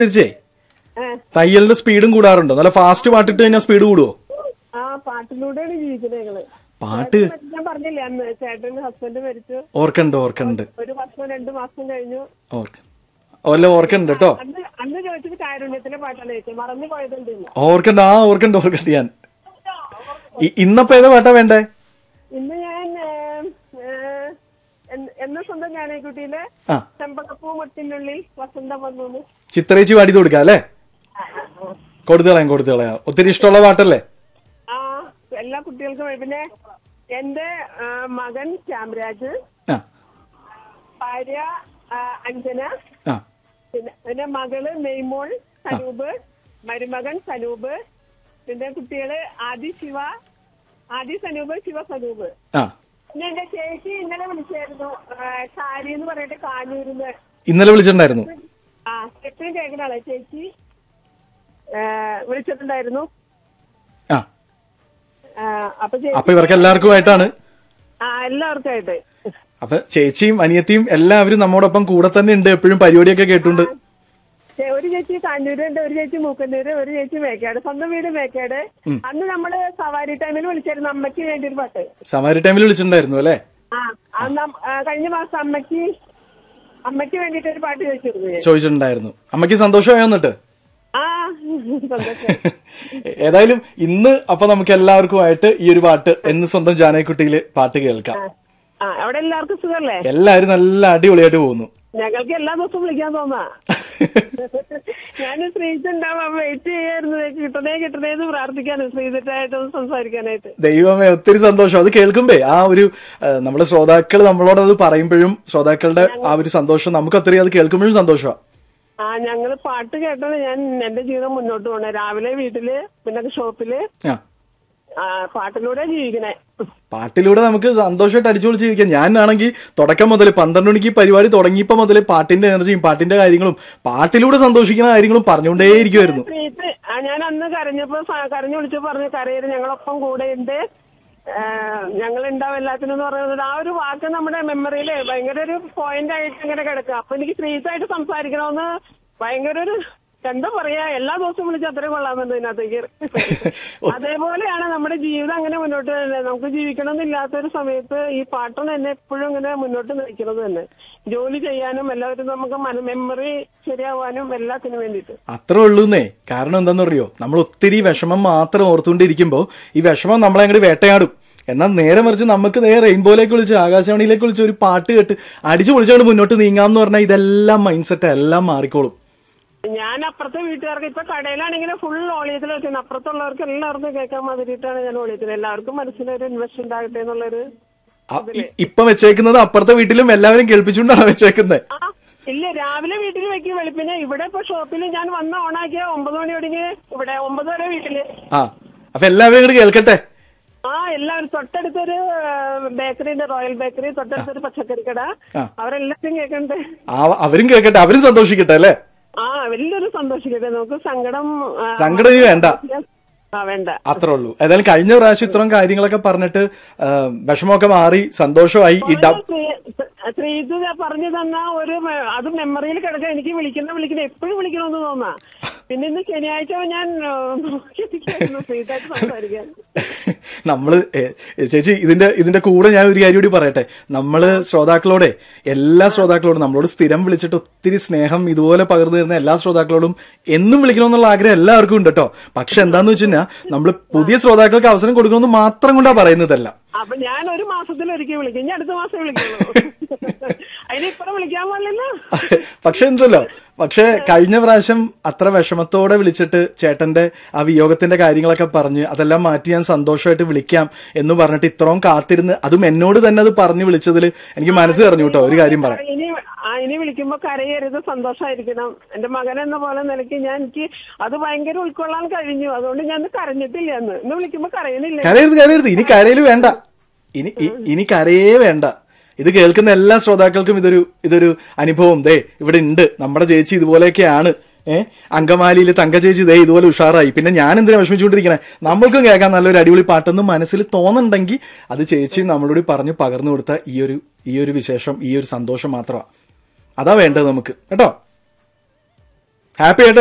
തിരിച്ചേ ഏ, തയ്യലിന്റെ സ്പീഡും കൂടാറുണ്ടോ നല്ല ഫാസ്റ്റ് പാട്ടിട്ട് കഴിഞ്ഞാൽ സ്പീഡ് കൂടുവോ ആ പാട്ടിലൂടെയാണ് ജീവിക്കുന്നത് ഞങ്ങള് പാട്ട് ചേട്ടൻ ഞാൻ പറഞ്ഞില്ലേ അന്ന് ചേട്ടൻ ഹസ്ബൻഡ് മരിച്ചു ഓർക്കണ്ട് ഓർക്കണ്ട് ഒരു വർഷം രണ്ടു മാസം കഴിഞ്ഞു ഓർക്ക വല്ല ഓർക്കണ്ട് കേട്ടോ അന്ന് അന്ന് ചോദിച്ചത് കാരുണ്യത്തിലെ പാട്ടാണ് ചോദിച്ചത് മറന്നു പോയതുണ്ടില്ല ഓർക്കണ്ട് ആ ഓർക്കണ്ട് ഓർക്കണ്ട് ഞാൻ ഇ- ഇന്നപ്പോ ഏതാ പാട്ടാ വേണ്ടേ ഇന്ന് ഞാൻ ഏ, ഏ, എൻ- എന്ന സ്വന്തം ഞാനേക്കുട്ടിയിലെ ആ ചെമ്പകപ്പൂ മുട്ടിനുള്ളിൽ വസന്തം വന്നു ചിത്രേച്ചി പാടി കൊടുക്കാം അല്ലേ കൊടുത്തു കളയാം കൊടുത്തു കളയാം ഒത്തിരി ഇഷ്ടമുള്ള പാട്ടല്ലേ ആ എല്ലാ കുട്ടികൾക്കും വേണ്ടി. പിന്നെ എന്റെ ആ, മകൻ ശ്യാംരാജ് ആ ഭാര്യ ആ, അഞ്ജന ആ പിന്നെ പിന്നെ മകള് മെയ്മോൾ സനൂപ് മരുമകൻ സനൂപ് പിന്നെ കുട്ടികള് ആദി ശിവ ആദി സനൂപ് ശിവ സനൂപ് ആ പിന്നെ എന്റെ ചേച്ചി ഇന്നലെ വിളിച്ചായിരുന്നു ആ, ഷാരി എന്ന് പറഞ്ഞിട്ട് കാഞ്ഞൂരിന്ന് ഇന്നലെ വിളിച്ചിട്ടുണ്ടായിരുന്നു ആ എപ്പോഴും കേൾക്കുന്ന ആളെ ചേച്ചി ആ, വിളിച്ചിട്ടുണ്ടായിരുന്നു ആ ആ, അപ്പൊ ചേച്ചി അപ്പൊ ഇവർക്ക് എല്ലാവർക്കും ആയിട്ടാണ് ആ എല്ലാവർക്കും ആയിട്ട് അപ്പൊ ചേച്ചിയും അനിയത്തിയും എല്ലാവരും നമ്മോടൊപ്പം കൂടെ തന്നെ ഉണ്ട് എപ്പോഴും പരിപാടിയൊക്കെ കേട്ടുണ്ട് ചേ- ഒരു ചേച്ചി കാഞ്ഞൂരുണ്ട് ഒരു ചേച്ചി മൂക്കന്നൂര് ഒരു ചേച്ചി മേക്കാട് സ്വന്തം വീട് മേക്കാട് അന്ന് നമ്മള് സവാരി ടൈമിൽ വിളിച്ചായിരുന്നു അമ്മയ്ക്ക് വേണ്ടി ഒരു പാട്ട് സവാരി ടൈമിൽ വിളിച്ചിട്ടുണ്ടായിരുന്നു അല്ലേ ആ അന്ന് അം- ആ, കഴിഞ്ഞ മാസം അമ്മയ്ക്ക് അമ്മയ്ക്ക് വേണ്ടിട്ട് ഒരു പാട്ട് ചോദിച്ചിരുന്നു ഞാൻ. ചോദിച്ചിട്ടുണ്ടായിരുന്നു അമ്മയ്ക്ക് സന്തോഷമായോ എന്നിട്ട് ആ സന്തോഷം ഏതായാലും ഇന്ന് അപ്പൊ നമുക്ക് എല്ലാവർക്കുമായിട്ട് ഈ ഒരു പാട്ട് എന്ന് സ്വന്തം ജാനകുട്ടിയില് പാട്ട് കേൾക്കാം ആ അവിടെ എല്ലാവർക്കും സുഖല്ലേ എല്ലാവരും നല്ല അടിപൊളിയായിട്ട് പോകുന്നു ഞങ്ങൾക്ക് എല്ലാ ദിവസവും വിളിക്കാൻ തോന്നാ ഞാൻ ശ്രീജിത്ത് ഉണ്ടാവാൻ വെയിറ്റ് ചെയ്യായിരുന്നു കിട്ടണേ കിട്ടണേ എന്ന് പ്രാർത്ഥിക്കാനും ശ്രീജിത്തായിട്ട് സംസാരിക്കാനായിട്ട് ദൈവമേ ഒത്തിരി സന്തോഷം അത് കേൾക്കുമ്പേ ആ ഒരു ആ, നമ്മുടെ ശ്രോതാക്കൾ നമ്മളോട് അത് പറയുമ്പോഴും ശ്രോതാക്കളുടെ ആ ഒരു സന്തോഷം നമുക്ക് ഒത്തിരി അത് കേൾക്കുമ്പോഴും സന്തോഷമാണ് ആ ഞങ്ങള് പാട്ട് കേട്ടാണ് ഞാൻ എന്റെ ജീവിതം മുന്നോട്ട് പോണേ രാവിലെ വീട്ടില് പിന്നെ ഷോപ്പില് ആ ആ, പാട്ടിലൂടെ ജീവിക്കണേ പാട്ടിലൂടെ നമുക്ക് സന്തോഷമായിട്ട് അടിച്ചു പൊളിച്ച് ജീവിക്കാം ഞാനാണെങ്കിൽ തുടക്കം മുതൽ പന്ത്രണ്ട് മണിക്ക് ഈ പരിപാടി തുടങ്ങിയപ്പോൾ മുതൽ പാട്ടിന്റെ എനർജിയും പാട്ടിന്റെ കാര്യങ്ങളും പാട്ടിലൂടെ സന്തോഷിക്കുന്ന കാര്യങ്ങളും പറഞ്ഞുകൊണ്ടേയിരിക്കുമായിരുന്നു ശ്രീജിത്ത് ആ, ഞാൻ അന്ന് കരഞ്ഞപ്പോ സ- കരഞ്ഞു വിളിച്ചു പറഞ്ഞു കരയര് ഞങ്ങളൊപ്പം കൂടെ ഉണ്ട് ഞങ്ങൾ ഉണ്ടാവും എല്ലാത്തിനും എന്ന് പറയുന്നത് ആ ഒരു വാക്ക് നമ്മുടെ മെമ്മറിയില് ഭയങ്കര ഒരു പോയിന്റ് ആയിട്ട് ഇങ്ങനെ കിടക്കുക അപ്പൊ എനിക്ക് ശ്രീജിത്തായിട്ട് സംസാരിക്കണമെന്ന് ഭയങ്കര ഒരു എന്താ പറയാ എല്ലാ ദിവസവും വിളിച്ച് അത്രയും കൊള്ളാമെന്നുണ്ട് ഇതിനകത്തേക്ക് അതേപോലെയാണ് നമ്മുടെ ജീവിതം അങ്ങനെ മുന്നോട്ട് തന്നെ നമുക്ക് ജീവിക്കണമെന്നില്ലാത്തൊരു സമയത്ത് ഈ പാട്ടാണ് എന്നെ എപ്പോഴും ഇങ്ങനെ മുന്നോട്ട് നയിക്കുന്നത് തന്നെ ജോലി ചെയ്യാനും എല്ലാവരും നമുക്ക് മെമ്മറി ശരിയാവാനും എല്ലാത്തിനും വേണ്ടിയിട്ട് അത്രേ ഉള്ളൂന്നേ കാരണം എന്താണെന്ന് അറിയോ നമ്മൾ ഒത്തിരി വിഷമം മാത്രം ഓർത്തുകൊണ്ടിരിക്കുമ്പോൾ ഈ വിഷമം നമ്മളെ അങ്ങോട്ട് വേട്ടയാടും എന്നാൽ നേരെ മറിച്ച് നമുക്ക് നേരെ റെയിൻബോയിലേക്ക് വിളിച്ച് ആകാശവാണിയിലേക്ക് വിളിച്ച് ഒരു പാട്ട് കേട്ട് അടിച്ചു പൊളിച്ചുകൊണ്ട് മുന്നോട്ട് നീങ്ങാമെന്ന് പറഞ്ഞാൽ ഇതെല്ലാം മൈൻഡ് സെറ്റ് എല്ലാം മാറിക്കോളും ഞാൻ അപ്പുറത്തെ വീട്ടുകാർക്ക് ഇപ്പൊ കടയിലാണെങ്കിൽ ഫുൾ ഓളിയത്തിൽ വെച്ചാൽ അപ്പുറത്തുള്ളവർക്ക് എല്ലാവർക്കും കേൾക്കാൻ മാതിരിയിട്ടാണ് ഞാൻ ഓളിയത്തിൽ എല്ലാവർക്കും മനസ്സിലൊരു ഇൻവെസ്റ്റ് ഉണ്ടാകട്ടെ എന്നുള്ളൊരു അ- ഇ- ഇപ്പൊ വെച്ചേക്കുന്നത് അപ്പുറത്തെ വീട്ടിലും എല്ലാവരും കേൾപ്പിച്ചുകൊണ്ടാണ് വെച്ചേക്കുന്നത് ആ ഇല്ല രാവിലെ വീട്ടിൽ വെക്കും വെളുപ്പിന് ഇവിടെ ഇപ്പൊ ഷോപ്പിൽ ഞാൻ വന്ന് ഓണാക്കിയ ഒമ്പത് മണി ഒടുങ്ങി ഇവിടെ ഒമ്പത് വരെ വീട്ടില് ആ അപ്പൊ എല്ലാവരും ഇങ്ങോട്ട് കേൾക്കട്ടെ ആ എല്ലാവരും തൊട്ടടുത്തൊരു ബേക്കറി ഉണ്ട് റോയൽ ബേക്കറി തൊട്ടടുത്തൊരു പച്ചക്കറി കട ആ. അവരെല്ലാവരും കേൾക്കണ്ടേ ആ- അവരും കേൾക്കട്ടെ അവരും സന്തോഷിക്കട്ടെ അല്ലേ ആ വലിയൊരു സന്തോഷിക്കട്ടെ നമുക്ക് സങ്കടം ആ, സങ്കടം ഇനി വേണ്ട ആ വേണ്ട അത്രേ ഉള്ളൂ ഏതായാലും കഴിഞ്ഞ പ്രാവശ്യം ഇത്രയും കാര്യങ്ങളൊക്കെ പറഞ്ഞിട്ട് ആ, വിഷമമൊക്കെ മാറി സന്തോഷമായി ഈ ഡബ് ശ്രീത് പറഞ്ഞു തന്ന ഒരു മെ- അത് മെമ്മറിയിൽ കിടക്കുക എനിക്ക് വിളിക്കുന്ന വിളിക്കുന്ന എപ്പോഴും വിളിക്കണമെന്ന് തോന്നാ പിന്നെ ഇന്ന് ശനിയാഴ്ച ഞാൻ ശ്രീതായിട്ട് സംസാരിക്കാൻ നമ്മള് ഏ, ചേച്ചി ഇതിന്റെ ഇതിന്റെ കൂടെ ഞാൻ ഒരു കാര്യം കൂടി പറയട്ടെ നമ്മള് ശ്രോതാക്കളോടെ എല്ലാ ശ്രോതാക്കളോടും നമ്മളോട് സ്ഥിരം വിളിച്ചിട്ട് ഒത്തിരി സ്നേഹം ഇതുപോലെ പകർന്നു തരുന്ന എല്ലാ ശ്രോതാക്കളോടും എന്നും വിളിക്കണമെന്നുള്ള ആഗ്രഹം എല്ലാവർക്കും ഉണ്ട് കേട്ടോ പക്ഷെ എന്താന്ന് വെച്ച് കഴിഞ്ഞാൽ നമ്മൾ പുതിയ ശ്രോതാക്കൾക്ക് അവസരം കൊടുക്കണമെന്ന് മാത്രം കൊണ്ടാ പറയുന്നതല്ല അപ്പൊ ഞാൻ ഒരു മാസത്തിൽ ഒരിക്കൽ വിളിക്കും ഇനി അടുത്ത മാസം വിളിക്കുള്ളൂ അതിനിപ്പുറം വിളിക്കാൻ പാടില്ലല്ലോ പക്ഷെ എന്തല്ലോ പക്ഷെ കഴിഞ്ഞ പ്രാവശ്യം അത്ര വിഷമത്തോടെ വിളിച്ചിട്ട് ചേട്ടന്റെ ആ വിയോഗത്തിന്റെ കാര്യങ്ങളൊക്കെ പറഞ്ഞ് അതെല്ലാം മാറ്റി ഞാൻ സന്തോഷമായിട്ട് വിളിക്കാം എന്ന് പറഞ്ഞിട്ട് ഇത്രയും കാത്തിരുന്ന് അതും എന്നോട് തന്നെ അത് പറഞ്ഞു വിളിച്ചതിൽ എനിക്ക് മനസ്സ് പറഞ്ഞു കേട്ടോ ഒരു കാര്യം പറയാം ഇനി ആ, ഇനി വിളിക്കുമ്പോ കരയരുത് സന്തോഷമായിരിക്കണം എന്റെ മകൻ എന്ന പോലെ നിലയ്ക്ക് ഞാൻ എനിക്ക് അത് ഭയങ്കര ഉൾക്കൊള്ളാൻ കഴിഞ്ഞു അതുകൊണ്ട് ഞാൻ ഇന്ന് കരഞ്ഞിട്ടില്ല എന്ന് ഇന്ന് വിളിക്കുമ്പോ കരയുന്നില്ല കരയരുത് കരയരുത് ഇനി കരയില് വേണ്ട ഇനി ഇ- ഇനി കരയേ വേണ്ട ഇത് കേൾക്കുന്ന എല്ലാ ശ്രോതാക്കൾക്കും ഇതൊരു ഇതൊരു അനുഭവം ദേ ഇവിടെ ഉണ്ട് നമ്മുടെ ചേച്ചി ഇതുപോലെയൊക്കെയാണ് ഏഹ് അങ്കമാലിയിൽ തങ്ക ചേച്ചി ദേ ഇതുപോലെ ഉഷാറായി പിന്നെ ഞാൻ എന്തിനാ വിഷമിച്ചുകൊണ്ടിരിക്കണേ നമ്മൾക്കും കേൾക്കാൻ നല്ലൊരു അടിപൊളി പാട്ടെന്ന് മനസ്സിൽ തോന്നുന്നുണ്ടെങ്കിൽ അത് ചേച്ചി നമ്മളോട് പറഞ്ഞ് പകർന്നു കൊടുത്ത ഈ ഒരു ഈ ഒരു വിശേഷം ഈ ഒരു സന്തോഷം മാത്രമാണ് അതാ വേണ്ടത് നമുക്ക് കേട്ടോ ഹാപ്പി ആയിട്ട്